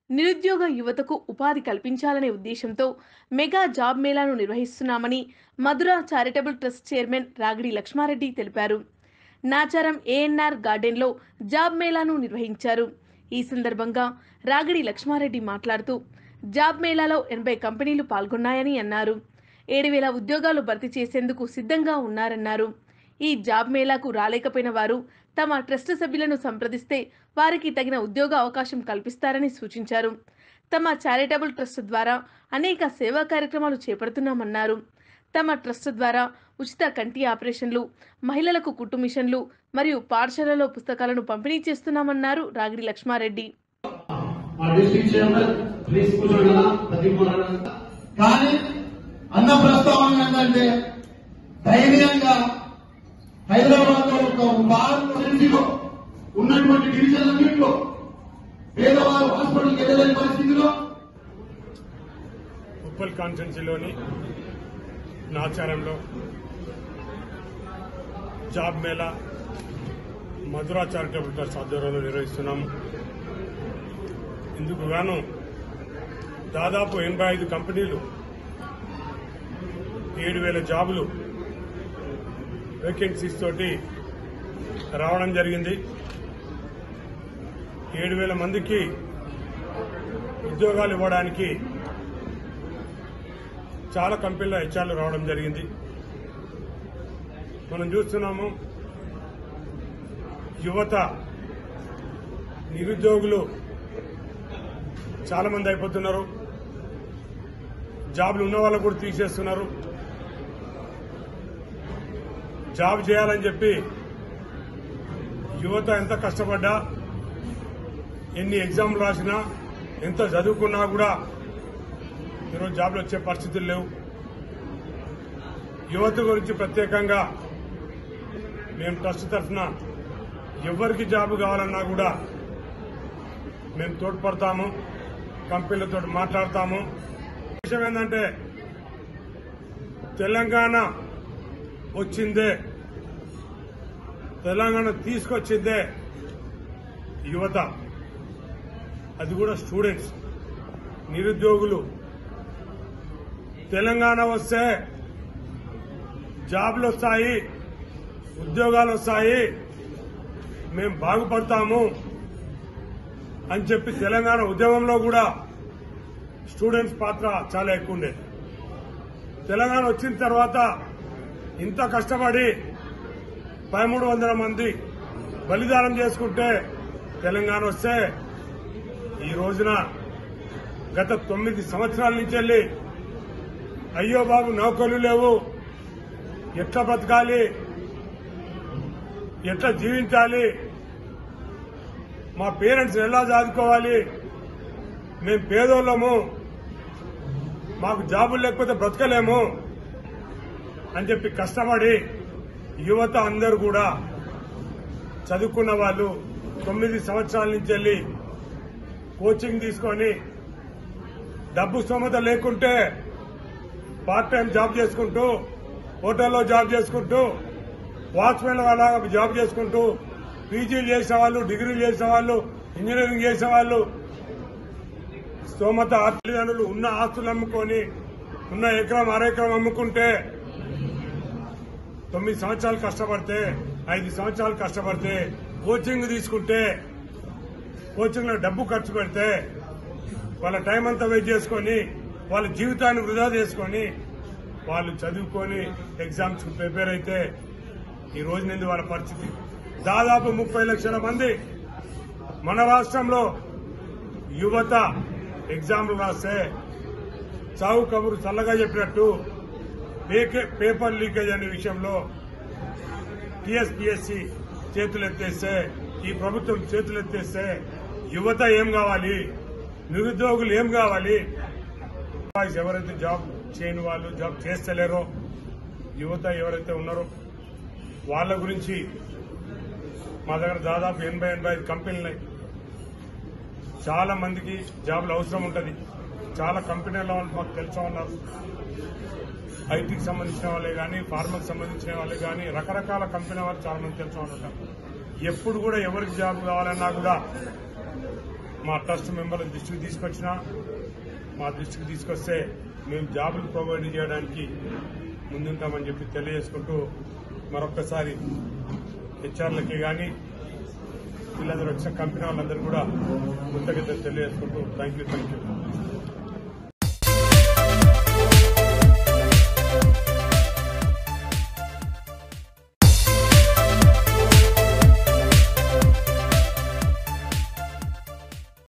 నిరుద్యోగ యువతకు ఉపాధి కల్పించాలనే ఉద్దేశంతో మెగా జాబ్ మేళాను నిర్వహిస్తున్నామని Madhura charitable trust chairman Ragidi Lakshma Reddy తెలిపారు నాచారం ఏఎన్ఆర్ గార్డెన్లో జాబ్ మేళాను నిర్వహించారు ఈ సందర్భంగా రాగిడి లక్ష్మారెడ్డి మాట్లాడుతూ జాబ్ మేళాలో ఎనభై కంపెనీలు పాల్గొన్నాయని అన్నారు ఏడు వేల ఉద్యోగాలు భర్తీ చేసేందుకు సిద్ధంగా ఉన్నారన్నారు ఈ జాబ్ మేళాకు రాలేకపోయిన వారు తమ ట్రస్ట్ సభ్యులను సంప్రదిస్తే వారికి తగిన ఉద్యోగ అవకాశం కల్పిస్తారని సూచించారు తమ చారిటబుల్ ట్రస్ట్ ద్వారా అనేక సేవా కార్యక్రమాలు చేపడుతున్నామన్నారు తమ ట్రస్ట్ ద్వారా ఉచిత కంటి ఆపరేషన్లు మహిళలకు కుట్టు మిషన్లు మరియు పాఠశాలలో పుస్తకాలను పంపిణీ చేస్తున్నామన్నారు రాగిడి లక్ష్మారెడ్డి మా డిస్ట్రిక్ట్ చైర్మన్ ప్లీజ్ కూర్చోండి అన్న, ప్రతి మూడు కానీ అన్న ప్రస్తావన ఏంటంటే ధైర్యంగా హైదరాబాద్ లో ఒక వారం సిటీలో ఉన్నటువంటి డివిజన్లన్నింటిలో పేదవారు హాస్పిటల్కి వెళ్ళలేని పరిస్థితిలో ఉప్పల్ కాన్స్టిట్యున్సీలోని నాచారంలో job mela Madhura charitable trust ఆధ్వర్యంలో నిర్వహిస్తున్నాము ఇందుకు గాను దాదాపు ఎనభై ఐదు కంపెనీలు ఏడు వేల జాబులు వేకెన్సీస్ తోటి రావడం జరిగింది ఏడు వేల మందికి ఉద్యోగాలు ఇవ్వడానికి చాలా కంపెనీల హెచ్ఆర్లు రావడం జరిగింది మనం చూస్తున్నాము యువత నిరుద్యోగులు చాలా మంది అయిపోతున్నారు జాబ్లు ఉన్న వాళ్ళకు కూడా తీసేస్తున్నారు జాబ్ చేయాలని చెప్పి యువత ఎంత కష్టపడ్డా ఎన్ని ఎగ్జామ్లు రాసినా ఎంత చదువుకున్నా కూడా ఈరోజు జాబ్లు వచ్చే పరిస్థితులు లేవు యువత గురించి ప్రత్యేకంగా మేము ట్రస్ట్ తరఫున ఎవరికి జాబ్ కావాలన్నా కూడా మేము తోడ్పడతాము కంపెనీలతో మాట్లాడతాము విషయం ఏంటంటే తెలంగాణ వచ్చిందే తెలంగాణ తీసుకొచ్చిందే యువత అది కూడా స్టూడెంట్స్ నిరుద్యోగులు తెలంగాణ వస్తే జాబ్లు వస్తాయి ఉద్యోగాలు వస్తాయి మేము బాగుపడతాము అని చెప్పి తెలంగాణ ఉద్యమంలో కూడా స్టూడెంట్స్ పాత్ర చాలా ఎక్కువ ఉండేది తెలంగాణ వచ్చిన తర్వాత ఇంత కష్టపడి పదమూడు వందల మంది బలిదానం చేసుకుంటే తెలంగాణ వస్తే ఈ రోజున గత తొమ్మిది సంవత్సరాల నుంచి వెళ్ళి అయ్యో బాబు నౌకర్లు లేవు ఎట్లా బతకాలి ఎట్లా జీవించాలి మా పేరెంట్స్ ఎలా చదువుకోవాలి మేము పేదోళ్ళము మాకు జాబులు లేకపోతే బ్రతకలేము అని చెప్పి కష్టపడి యువత అందరూ కూడా చదువుకున్న వాళ్ళు తొమ్మిది సంవత్సరాల నుంచి వెళ్ళి కోచింగ్ తీసుకొని డబ్బు స్తోమత లేకుంటే పార్ట్ టైం జాబ్ చేసుకుంటూ హోటల్లో జాబ్ చేసుకుంటూ వాచ్మెన్ అలాగా జాబ్ చేసుకుంటూ పీజీలు చేసిన వాళ్ళు డిగ్రీలు చేసిన వాళ్ళు ఇంజనీరింగ్ చేసిన వాళ్ళు స్తోమత తల్లిదండ్రులు ఉన్న ఆస్తులు అమ్ముకొని ఉన్న ఎకరం అర ఎకరం అమ్ముకుంటే తొమ్మిది సంవత్సరాలు కష్టపడితే ఐదు సంవత్సరాలు కష్టపడితే కోచింగ్ తీసుకుంటే కోచింగ్ లో డబ్బు ఖర్చు పెడితే వాళ్ళ టైం అంతా వెయిట్ చేసుకొని వాళ్ళ జీవితాన్ని వృధా చేసుకొని వాళ్ళు చదువుకొని ఎగ్జామ్స్ ప్రిపేర్ అయితే ఈ రోజు నుండి వాళ్ళ పరిస్థితి దాదాపు ముప్పై లక్షల మంది మన రాష్ట్రంలో యువత ఎగ్జామ్లు రాస్తే చావు కబురు చల్లగా చెప్పినట్టు పేకే- పేపర్ లీకేజ్ అనే విషయంలో టీఎస్పీఎస్సీ చేతులు ఎత్తేస్తే ఈ ప్రభుత్వం చేతులు ఎత్తేస్తే యువత ఏం కావాలి నిరుద్యోగులు ఏం కావాలి ఎంప్లాయీస్ ఎవరైతే జాబ్ చేయని వాళ్ళు జాబ్ చేస్తలేరో యువత ఎవరైతే ఉన్నారో వాళ్ళ గురించి మా దగ్గర దాదాపు ఎనభై ఎనభై ఐదు కంపెనీలు ఉన్నాయి చాలా మందికి జాబ్లు అవసరం ఉంటుంది చాలా కంపెనీల వాళ్ళు మాకు తెలుసా ఉన్నారు ఐటీకి సంబంధించిన వాళ్ళే కానీ ఫార్మాకి సంబంధించిన వాళ్ళే కానీ రకరకాల కంపెనీ వాళ్ళు చాలా మంది తెలుసా ఉంటారు ఎప్పుడు కూడా ఎవరికి జాబ్ కావాలన్నా కూడా మా ట్రస్ట్ మెంబర్ల దృష్టికి తీసుకొచ్చినా మా దృష్టికి తీసుకొస్తే మేము జాబులు ప్రొవైడ్ చేయడానికి ముందుంటామని చెప్పి తెలియజేసుకుంటూ మరొక్కసారి హెచ్ఆర్లకి కానీ వీళ్ళందరూ వచ్చిన కంపెనీ వాళ్ళందరూ కూడా కృతజ్ఞతలు తెలియజేసుకుంటూ థ్యాంక్ యూ థ్యాంక్ యూ